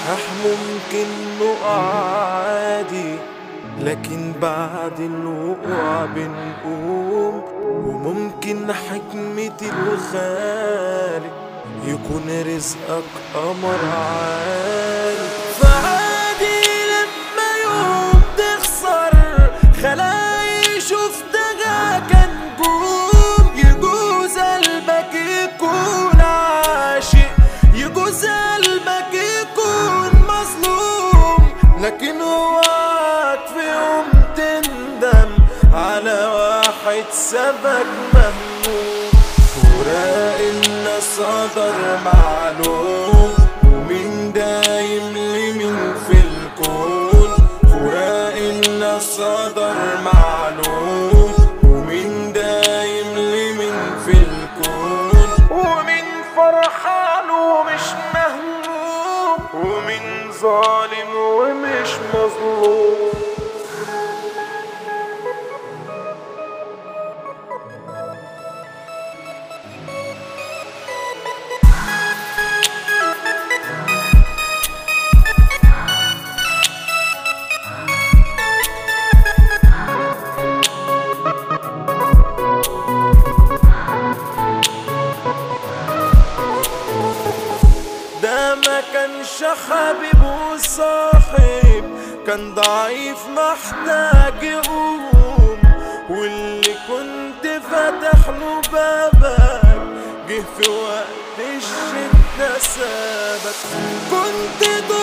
أح ممكن نقع عادي لكن بعد الوقوع بنقوم وممكن حكمة الخالق يكون رزقك قمر عالي فعادي لما يوم تخسر خلاقي شفتها كنجوم يجوز قلبك يكون عاشق يجوز قلبك يكون مظلوم لكن اوعك في يوم تندم على واحد سبك مهموم فراق الناس قدر معلوم ومين دايم لمين في الكون فراق الناس قدر معلوم ومين دايم لمين في الكون ومين فرحان ومش مهموم ومين ظالم ومش مظلوم ده ما كانش حبيب وصاحب كان ضعيف محتاج يقوم واللي كنت فاتح له بابك جه في وقت الشدة سابك كنت